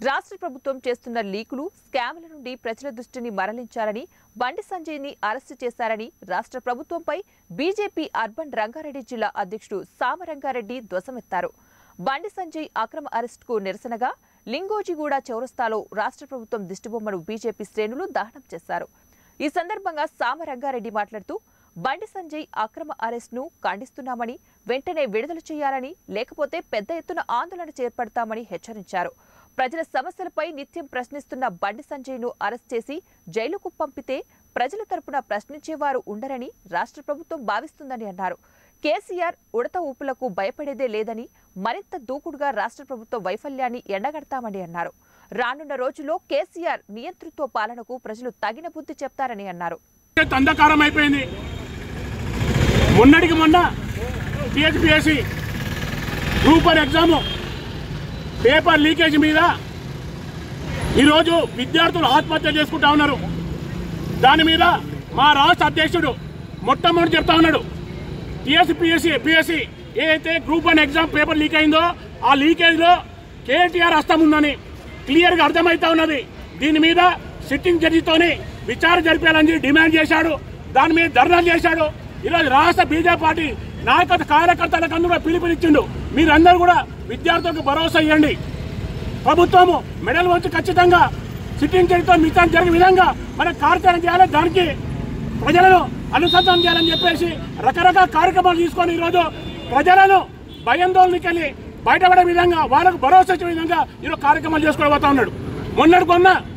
రాష్ట్ర ప్రభుత్వం చేస్తున్న లీకులు స్కామ్ల నుండి ప్రజల దృష్టిని మరలించాలని బండి సంజయ్ని అరెస్టు చేశారని రాష్ట్ర ప్రభుత్వంపై బీజేపీ అర్బన్ రంగారెడ్డి జిల్లా అధ్యక్షుడు సామరంగారెడ్డి ధ్వసమెత్తారు బండి సంజయ్ అక్రమ అరెస్టుకు నిరసనగా లింగోజిగూడ చౌరస్తాలో రాష్ట్ర ప్రభుత్వం దిష్టిబొమ్మను బీజేపీ శ్రేణులు దహనం చేశారు ఈ సందర్భంగా సామరంగారెడ్డి మాట్లాడుతూ బండి సంజయ్ అక్రమ అరెస్ట్ను ఖండిస్తున్నామని వెంటనే విడుదల చేయాలని లేకపోతే పెద్ద ఎత్తున ఆందోళన చేపడతామని హెచ్చరించారు ప్రజల సమస్యలపై నిత్యం ప్రశ్నిస్తున్న బండి సంజయ్ను అరెస్ట్ చేసి జైలుకు పంపితే ప్రజల తరపున ప్రశ్నించేవారు ఉండరని రాష్ట్ర ప్రభుత్వం భావిస్తుందని అన్నారు కేసీఆర్ ఉడత ఊపులకు భయపడేదే లేదని మరింత దూకుడుగా రాష్ట్ర ప్రభుత్వ వైఫల్యాన్ని ఎండగడతామని అన్నారు రానున్న రోజుల్లో కేసీఆర్ నియంతృత్వ పాలనకు ప్రజలు తగిన బుద్ధి చెప్తారని అన్నారు అంధకారం అయిపోయింది మొన్నటికి మొన్న THPSC group one exam paper leakage మీద ఈరోజు విద్యార్థులు ఆత్మహత్య చేసుకుంటా ఉన్నారు దాని మీద మా రాష్ట్ర అధ్యక్షుడు మొట్టమొదటి చెప్తా ఉన్నాడు టిఎస్పిఎస్సి పిఎస్సి ఏదైతే group one exam paper leak అయిందో ఆ లీకేజ్ లో కేటీఆర్ హస్తం ఉందని క్లియర్ గా అర్థమైతా ఉన్నది దీని మీద సిట్టింగ్ జడ్జితోని విచారణ జరిపేయాలని డిమాండ్ చేశాడు దాని మీద ధర్నా చేశాడు ఈరోజు రాష్ట్ర బీజేపీ పార్టీ నాయకత్వ కార్యకర్తలకు అందరూ కూడా పిలుపునిచ్చిండు మీరందరూ కూడా విద్యార్థులకు భరోసా ఇవ్వండి ప్రభుత్వము మెడల్ వచ్చి ఖచ్చితంగా సిట్టింగ్ జడ్జితో మిగతా జరిగే విధంగా మనం కార్యాచరణ చేయాలి దానికి ప్రజలను అనుసంధానం చేయాలని చెప్పేసి రకరకాల కార్యక్రమాలు తీసుకొని ఈరోజు ప్రజలను భయాందోళనకెళ్ళి బయటపడే విధంగా వాళ్ళకు భరోసా ఇచ్చే విధంగా ఈరోజు కార్యక్రమాలు చేసుకొని పోతా ఉన్నాడు మొన్నటి కొన్న